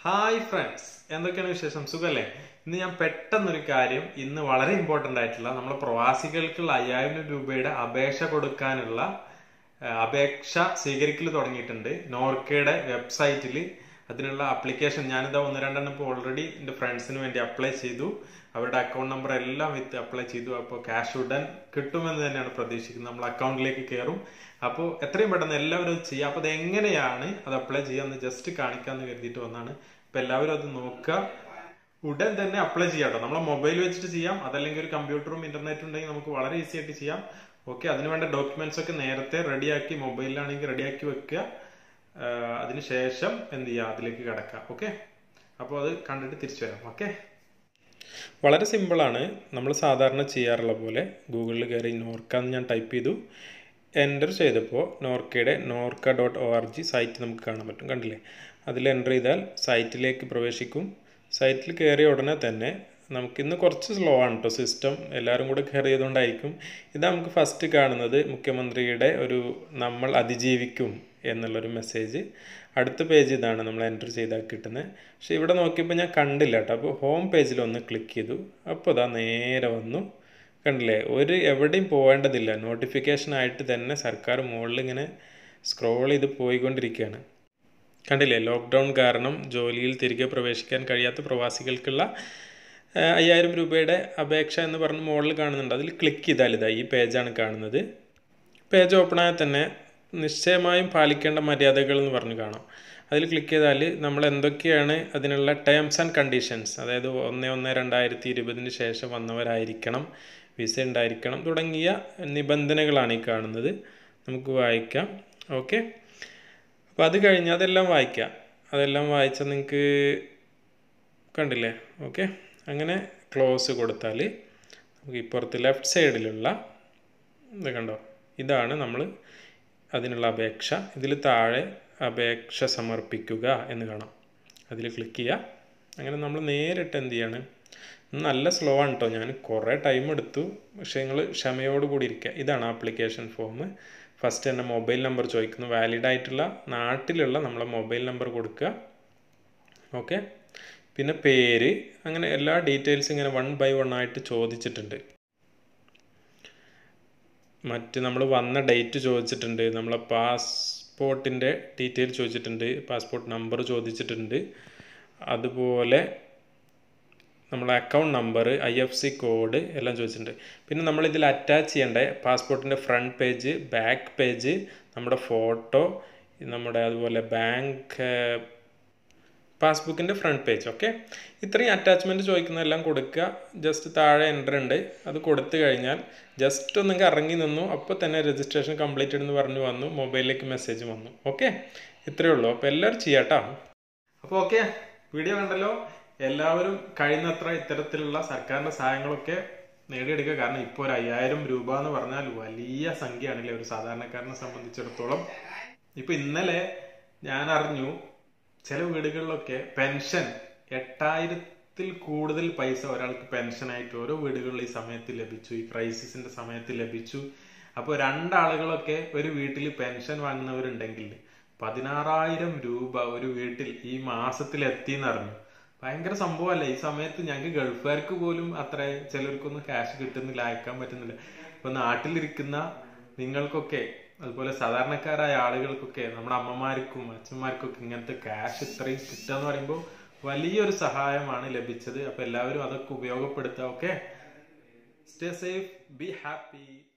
hi friends എന്തൊക്കെയാണ് വിശേഷം സുഖല്ലേ ഇന്ന് ഞാൻ പെട്ടെന്നൊരു കാര്യം ഇന്ന് വളരെ ഇമ്പോർട്ടന്റ് ആയിട്ടുള്ള നമ്മളെ പ്രവാസികൾക്കുള്ള അയ്യായിരം രൂപയുടെ അപേക്ഷ കൊടുക്കാനുള്ള ആ, അപേക്ഷ സ്വീകരിക്കൽ തുടങ്ങിയിട്ടുണ്ട് നോർക്കയുടെ വെബ്സൈറ്റിൽ അതിനുള്ള അപ്ലിക്കേഷൻ ഞാനിതാ ഒന്ന് രണ്ടെണ്ണം ഇപ്പോൾ ഓൾറെഡി എൻ്റെ ഫ്രണ്ട്സിന് വേണ്ടി അപ്ലൈ ചെയ്തു അവരുടെ അക്കൗണ്ട് നമ്പർ എല്ലാം വിത്ത് അപ്ലൈ ചെയ്തു അപ്പോൾ ക്യാഷ് ഉടൻ കിട്ടുമെന്ന് തന്നെയാണ് പ്രതീക്ഷിക്കുന്നത് നമ്മൾ അക്കൗണ്ടിലേക്ക് കയറും അപ്പോൾ എത്രയും പെട്ടെന്ന് എല്ലാവരും അത് ചെയ്യുക അപ്പോൾ അത് എങ്ങനെയാണ് അത് അപ്ലൈ ചെയ്യാമെന്ന് ജസ്റ്റ് കാണിക്കാമെന്ന് കരുതിയിട്ട് വന്നാണ് അപ്പോൾ എല്ലാവരും അത് നോക്കുക ഉടൻ തന്നെ അപ്ലൈ ചെയ്യാം കേട്ടോ നമ്മളെ മൊബൈൽ വെച്ചിട്ട് ചെയ്യാം അതല്ലെങ്കിൽ ഒരു കമ്പ്യൂട്ടറും ഇന്റർനെറ്റും ഉണ്ടെങ്കിൽ നമുക്ക് വളരെ ഈസി ആയിട്ട് ചെയ്യാം ഓക്കെ അതിനുവേണ്ട ഡോക്യുമെന്റ്സ് ഒക്കെ നേരത്തെ റെഡിയാക്കി മൊബൈലിലാണെങ്കിൽ റെഡിയാക്കി വെക്കുക ആഹ് അതിനുശേഷം എന്ത് ചെയ്യുക അതിലേക്ക് കിടക്കാം ഓക്കെ അപ്പോൾ അത് കണ്ടിട്ട് തിരിച്ചു വരാം ഓക്കെ വളരെ സിമ്പിളാണ് നമ്മൾ സാധാരണ ചെയ്യാറുള്ള പോലെ ഗൂഗിളിൽ കയറി നോർക്ക എന്ന് ഞാൻ ടൈപ്പ് ചെയ്തു എൻ്റർ ചെയ്തപ്പോൾ നോർക്കയുടെ Norka dot O R G site നമുക്ക് കാണാൻ പറ്റും കണ്ടില്ലേ അതിൽ എൻ്റർ ചെയ്താൽ സൈറ്റിലേക്ക് പ്രവേശിക്കും സൈറ്റിൽ കയറിയ ഉടനെ തന്നെ നമുക്കിന്ന് കുറച്ച് സ്ലോ ആണ് കേട്ടോ സിസ്റ്റം എല്ലാവരും കൂടെ കയറിയതുകൊണ്ടായിരിക്കും ഇത് നമുക്ക് ഫസ്റ്റ് കാണുന്നത് മുഖ്യമന്ത്രിയുടെ ഒരു നമ്മൾ അതിജീവിക്കും എന്നുള്ളൊരു മെസ്സേജ് അടുത്ത പേജ് ഇതാണ് നമ്മൾ എൻ്റർ ചെയ്താൽ കിട്ടുന്നത് പക്ഷേ ഇവിടെ നോക്കിയപ്പോൾ ഞാൻ കണ്ടില്ല കേട്ടോ അപ്പോൾ ഹോം പേജിൽ ഒന്ന് ക്ലിക്ക് ചെയ്തു അപ്പോൾ ഇതാ നേരെ വന്നു കണ്ടില്ലേ ഒരു എവിടെയും പോകേണ്ടതില്ല നോട്ടിഫിക്കേഷൻ ആയിട്ട് തന്നെ സർക്കാർ മുകളിൽ ഇങ്ങനെ സ്ക്രോൾ ചെയ്ത് പോയിക്കൊണ്ടിരിക്കുകയാണ് കണ്ടില്ലേ ലോക്ക്ഡൗൺ കാരണം ജോലിയിൽ തിരികെ പ്രവേശിക്കാൻ കഴിയാത്ത പ്രവാസികൾക്കുള്ള ആ, അയ്യായിരം രൂപയുടെ അപേക്ഷ എന്ന് പറഞ്ഞ് മുകളിൽ കാണുന്നുണ്ട് അതിൽ ക്ലിക്ക് ചെയ്താൽ ഇതാ ഈ പേജാണ് കാണുന്നത് പേജ് ഓപ്പൺ ആയാൽ തന്നെ നിശ്ചയമായും പാലിക്കേണ്ട മര്യാദകൾ എന്ന് പറഞ്ഞ് കാണാം അതിൽ ക്ലിക്ക് ചെയ്താൽ നമ്മൾ എന്തൊക്കെയാണ് അതിനുള്ള ടേംസ് ആൻഡ് കണ്ടീഷൻസ് അതായത് ഒന്ന് ഒന്ന് രണ്ടായിരത്തി ഇരുപതിന് ശേഷം വന്നവരായിരിക്കണം വിസ ഉണ്ടായിരിക്കണം തുടങ്ങിയ നിബന്ധനകളാണ് ഈ കാണുന്നത് നമുക്ക് വായിക്കാം ഓക്കെ അപ്പോൾ അത് കഴിഞ്ഞ് അതെല്ലാം വായിക്കാം അതെല്ലാം വായിച്ചാൽ നിങ്ങൾക്ക് കണ്ടില്ലേ ഓക്കെ അങ്ങനെ ക്ലോസ് കൊടുത്താൽ നമുക്ക് ഇപ്പുറത്ത് ലെഫ്റ്റ് സൈഡിലുള്ള ഇത് കണ്ടോ ഇതാണ് നമ്മൾ അതിനുള്ള അപേക്ഷ ഇതിൽ താഴെ അപേക്ഷ സമർപ്പിക്കുക എന്ന് കാണാം അതിൽ ക്ലിക്ക് ചെയ്യുക അങ്ങനെ നമ്മൾ നേരിട്ട് എന്ത് ചെയ്യാണ് നല്ല സ്ലോ ആണ് കേട്ടോ ഞാൻ കുറേ ടൈം എടുത്തു പക്ഷേ നിങ്ങൾ ക്ഷമയോട് കൂടി ഇരിക്കുക ഇതാണ് ആപ്ലിക്കേഷൻ ഫോം ഫസ്റ്റ് തന്നെ മൊബൈൽ നമ്പർ ചോദിക്കുന്നു വാലിഡ് ആയിട്ടുള്ള നാട്ടിലുള്ള നമ്മളെ മൊബൈൽ നമ്പർ കൊടുക്കുക ഓക്കെ പിന്നെ പേര് അങ്ങനെ എല്ലാ ഡീറ്റെയിൽസ് ഇങ്ങനെ വൺ ബൈ വൺ ആയിട്ട് ചോദിച്ചിട്ടുണ്ട് മറ്റ് നമ്മൾ വന്ന ഡേറ്റ് ചോദിച്ചിട്ടുണ്ട് നമ്മളെ പാസ്പോർട്ടിൻ്റെ ഡീറ്റെയിൽ ചോദിച്ചിട്ടുണ്ട് പാസ്പോർട്ട് നമ്പർ ചോദിച്ചിട്ടുണ്ട് അതുപോലെ നമ്മളെ account number I F C code എല്ലാം ചോദിച്ചിട്ടുണ്ട് പിന്നെ നമ്മൾ ഇതിൽ അറ്റാച്ച് ചെയ്യേണ്ട പാസ്പോർട്ടിൻ്റെ ഫ്രണ്ട് പേജ് ബാക്ക് പേജ് നമ്മുടെ ഫോട്ടോ നമ്മുടെ അതുപോലെ ബാങ്ക് പാസ്ബുക്കിൻ്റെ ഫ്രണ്ട് പേജ് ഓക്കെ ഇത്രയും അറ്റാച്ച്മെൻറ്റ് ചോദിക്കുന്നതെല്ലാം കൊടുക്കുക ജസ്റ്റ് താഴെ എൻ്റർ ഉണ്ട് അത് കൊടുത്തു കഴിഞ്ഞാൽ ജസ്റ്റ് ഒന്നെങ്കിൽ ഇറങ്ങി നിന്നു അപ്പോൾ തന്നെ രജിസ്ട്രേഷൻ കംപ്ലീറ്റഡ് എന്ന് പറഞ്ഞു വന്നു മൊബൈലിലേക്ക് മെസ്സേജ് വന്നു ഓക്കെ ഇത്രയേ ഉള്ളൂ അപ്പോൾ എല്ലാവരും ചെയ്യാട്ടോ അപ്പോൾ ഓക്കെ വീഡിയോ കണ്ടല്ലോ എല്ലാവരും കഴിയുന്നത്ര ഇത്തരത്തിലുള്ള സർക്കാരിൻ്റെ സഹായങ്ങളൊക്കെ നേടിയെടുക്കുക കാരണം ഇപ്പോൾ ഒരു അയ്യായിരം രൂപ എന്ന് പറഞ്ഞാൽ വലിയ സംഖ്യയാണല്ലേ ഒരു സാധാരണക്കാരനെ സംബന്ധിച്ചിടത്തോളം ഇപ്പൊ ഇന്നലെ ഞാൻ അറിഞ്ഞു ചില വീടുകളിലൊക്കെ പെൻഷൻ എട്ടായിരത്തിൽ കൂടുതൽ പൈസ ഒരാൾക്ക് പെൻഷനായിട്ട് ഓരോ വീടുകളിൽ ഈ സമയത്ത് ലഭിച്ചു ഈ ക്രൈസിസിന്റെ സമയത്ത് ലഭിച്ചു അപ്പോൾ രണ്ടാളുകളൊക്കെ ഒരു വീട്ടിൽ പെൻഷൻ വാങ്ങുന്നവരുണ്ടെങ്കിൽ പതിനാറായിരം രൂപ ഒരു വീട്ടിൽ ഈ മാസത്തിൽ എത്തിയെന്ന് അറിഞ്ഞു ഭയങ്കര സംഭവമല്ലേ ഈ സമയത്ത് ഞങ്ങൾക്ക് ഗൾഫുകാർക്ക് പോലും അത്ര ചിലർക്കൊന്നും ക്യാഷ് കിട്ടുന്നില്ല അയക്കാൻ പറ്റുന്നില്ല ഇപ്പൊ നാട്ടിലിരിക്കുന്ന നിങ്ങൾക്കൊക്കെ അതുപോലെ സാധാരണക്കാരായ ആളുകൾക്കൊക്കെ നമ്മുടെ അമ്മമാർക്കും അച്ഛന്മാർക്കൊക്കെ ഇങ്ങനത്തെ ക്യാഷ് ഇത്രയും കിട്ടുക എന്ന് പറയുമ്പോൾ വലിയൊരു സഹായമാണ് ലഭിച്ചത് അപ്പൊ എല്ലാവരും അതൊക്കെ ഉപയോഗപ്പെടുത്തുക okay stay safe be happy